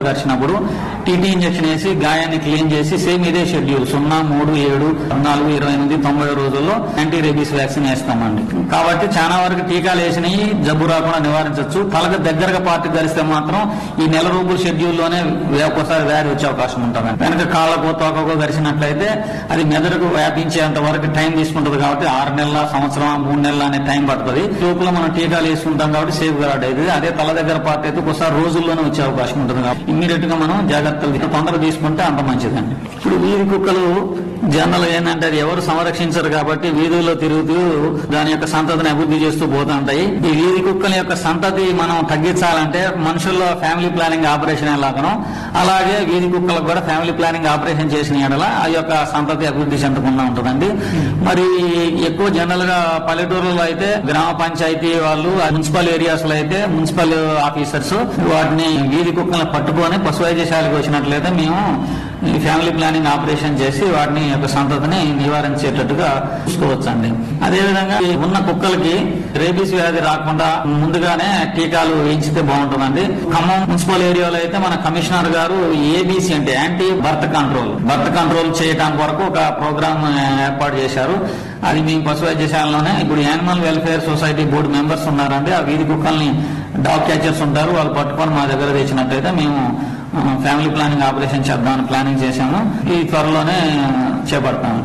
కరిచినప్పుడు TT injection వేసి గాయాన్ని clean చేసి సేమ్ ఇదే షెడ్యూల్ సున్నా మూడు ఏడు పద్నాలుగు ఇరవై ఎనిమిది తొంభై రోజుల్లో యాంటీ రేబీస్ వ్యాక్సిన్ వేస్తామండి కాబట్టి చాలా వరకు టీకాలు వేసినవి జబ్బు రాకుండా నివారించవచ్చు తలకు దగ్గరగా పార్టీ ధరిస్తే మాత్రం ఈ నెల రోజుల షెడ్యూల్లోనే వే- ఒక్కోసారి వ్యాధి వచ్చే అవకాశం ఉంటుంది వెనక కాళ్ళకో తోకకో గరిచినట్లయితే అది మెదడుకు వ్యాపించేంత వరకు టైం తీసుకుంటుంది కాబట్టి ఆరు నెలల సంవత్సరం మూడు నెలల అనే టైం పడుతుంది లోపల మనం టీకాలు వేసుకుంటాం కాబట్టి సేఫ్ గార్డ్ అవుతుంది అదే తల దగ్గర పార్టీ అయితే ఒకసారి రోజుల్లోనే వచ్చే అవకాశం ఉంటుంది కాబట్టి ఇమ్మీడియట్ గా మనం జాగ్రత్తలు తీ- తొందరగా తీసుకుంటే అంత మంచిదండి ఇప్పుడు వీధి కుక్కలు జనరల్ ఏంటంటే అది ఎవరు సంరక్షించరు కాబట్టి వీధుల్లో తిరుగుతూ దాని యొక్క సంతతిని అభివృద్ధి చేస్తూ పోతూ ఉంటాయి ఈ వీధి కుక్కల యొక్క సంతతి మనం తగ్గించాలంటే మనుషుల్లో ఫ్యామిలీ ప్లానింగ్ ఆపరేషన్ ఎలాగనో అలాగే వీధి కుక్కలకు కూడా ఫ్యామిలీ ప్లానింగ్ ఆపరేషన్ చేసిన ఎడల ఆ యొక్క సంతతి అభివృద్ధి చెందకుండా ఉంటుందండి మరి ఎక్కువ జనరల్ గా పల్లెటూరులో అయితే గ్రామ పంచాయతీ వాళ్ళు ఆ మున్సిపల్ ఏరియాస్ లో అయితే మున్సిపల్ ఆఫీసర్స్ వాటిని వీధి కుక్కలను పట్టుకొని పశు వైద్యశాలకు వచ్చినట్లయితే మేము ఈ ఫ్యామిలీ ప్లానింగ్ ఆపరేషన్ చేసి వాటిని యొక్క సంతతిని నివారించేటట్టుగా చూసుకోవచ్చండి అదేవిధంగా ఈ ఉన్న కుక్కలకి రేబీస్ వ్యాధి రాకుండా ముందుగానే టీకాలు వేయించితే బాగుంటుందండి ఖమ్మం మున్సిపల్ ఏరియాలో అయితే మన కమిషనర్ గారు ఏబీసీ అంటే anti birth control birth control చేయడానికి వరకు ఒక ప్రోగ్రామ్ ఏర్పాటు చేశారు అది మీ పశు వైద్యశాలలోనే ఇప్పుడు animal welfare society board members ఉన్నారండి ఆ వీధి కుక్కల్ని డాగ్ క్యాచర్స్ ఉంటారు వాళ్ళు పట్టుకొని మా దగ్గర తెచ్చినట్టయితే మేము ఆ, ఫ్యామిలీ ప్లానింగ్ ఆపరేషన్ చేద్దామని ప్లానింగ్ చేశాము ఈ త్వరలోనే చేపడతాము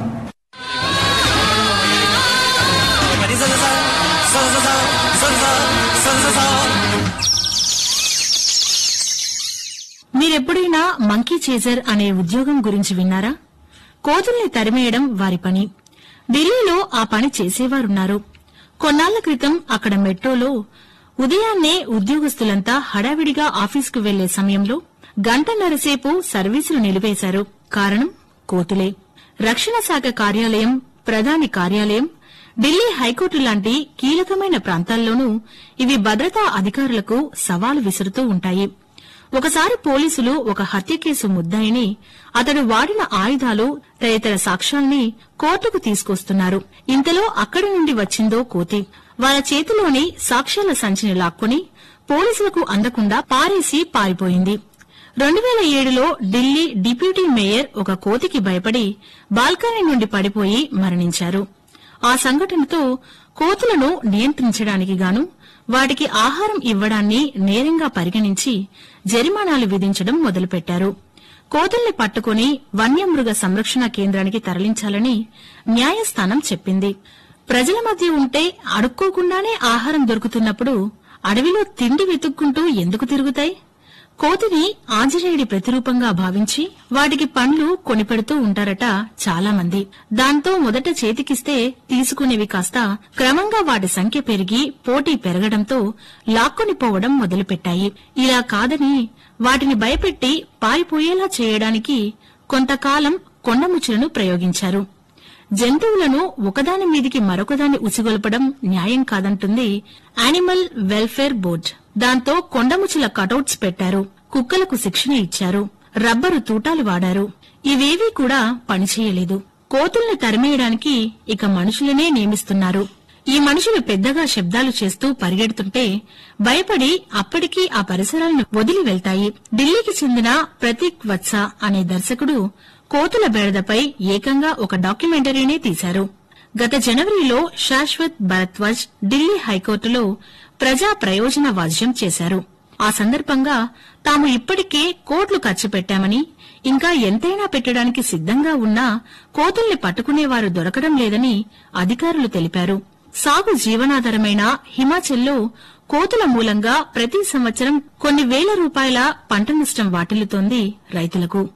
మీరెప్పుడైనా మంకీ చేజర్ అనే ఉద్యోగం గురించి విన్నారా కోతుల్ని తరిమేయడం వారి పని ఢిల్లీలో ఆ పని చేసేవారున్నారు కొన్నాళ్ల క్రితం అక్కడ మెట్రోలో ఉదయాన్నే ఉద్యోగస్తులంతా హడావిడిగా ఆఫీసుకు వెళ్లే సమయంలో గంటన్నరసేపు సర్వీసులు నిలిపేశారు కారణం కోతులే రక్షణ శాఖ కార్యాలయం ప్రధాని కార్యాలయం ఢిల్లీ హైకోర్టు లాంటి కీలకమైన ప్రాంతాల్లోనూ ఇవి భద్రతా అధికారులకు సవాలు విసురుతూ ఉంటాయి ఒకసారి పోలీసులు ఒక హత్య కేసు ముద్దాయిని అతడు వాడిన ఆయుధాలు తదితర సాక్ష్యాల్ని కోర్టుకు తీసుకొస్తున్నారు ఇంతలో అక్కడి నుండి వచ్చిందో కోతి వాళ్ళ చేతిలోని సాక్ష్యాల సంచిని లాక్కొని పోలీసులకు అందకుండా పారేసి పారిపోయింది రెండు వేల ఏడులో ఢిల్లీ డిప్యూటీ మేయర్ ఒక కోతికి భయపడి బాల్కనీ నుండి పడిపోయి మరణించారు ఆ సంఘటనతో కోతులను నియంత్రించడానికి గాను వాటికి ఆహారం ఇవ్వడాన్ని నేరంగా పరిగణించి జరిమానాలు విధించడం మొదలుపెట్టారు కోతుల్ని పట్టుకుని వన్యమృగ సంరక్షణ కేంద్రానికి తరలించాలని న్యాయస్థానం చెప్పింది ప్రజల మధ్య ఉంటే అడుక్కోకుండానే ఆహారం దొరుకుతున్నప్పుడు అడవిలో తిండి వెతుక్కుంటూ ఎందుకు తిరుగుతాయి కోతిని ఆంజనేయుడి ప్రతిరూపంగా భావించి వాటికి పండ్లు కొనిపెడుతూ ఉంటారట చాలా మంది దాంతో మొదట చేతికిస్తే తీసుకునేవి కాస్త క్రమంగా వాటి సంఖ్య పెరిగి పోటీ పెరగడంతో లాక్కొని పోవడం మొదలుపెట్టాయి ఇలా కాదని వాటిని భయపెట్టి పారిపోయేలా చేయడానికి కొంతకాలం కొండముచ్చులను ప్రయోగించారు జంతువులను ఒకదాని మీదికి మరొకదాన్ని ఉసిగొల్పడం న్యాయం కాదంటుంది యానిమల్ వెల్ఫేర్ బోర్డ్ దాంతో కొండముచ్చుల కటౌట్స్ పెట్టారు కుక్కలకు శిక్షణ ఇచ్చారు రబ్బరు తూటాలు వాడారు ఇవేవీ కూడా పనిచేయలేదు కోతుల్ని తరిమేయడానికి ఇక మనుషులనే నియమిస్తున్నారు ఈ మనుషులు పెద్దగా శబ్దాలు చేస్తూ పరిగెడుతుంటే భయపడి అప్పటికీ ఆ పరిసరాలను వదిలి వెళ్తాయి ఢిల్లీకి చెందిన ప్రతీక్ వత్స అనే దర్శకుడు కోతుల బెడదపై ఏకంగా ఒక డాక్యుమెంటరీనే తీశారు గత జనవరిలో శాశ్వత్ భరద్వాజ్ ఢిల్లీ హైకోర్టులో ప్రజా ప్రయోజన వాద్యం చేశారు ఆ సందర్భంగా తాము ఇప్పటికే కోట్లు ఖర్చు పెట్టామని ఇంకా ఎంతైనా పెట్టడానికి సిద్ధంగా ఉన్నా కోతుల్ని పట్టుకునేవారు దొరకడం లేదని అధికారులు తెలిపారు సాగు జీవనాధారమైన హిమాచల్లో కోతుల మూలంగా ప్రతి సంవత్సరం కొన్ని వేల రూపాయల పంట నష్టం వాటిల్లుతోంది రైతులకు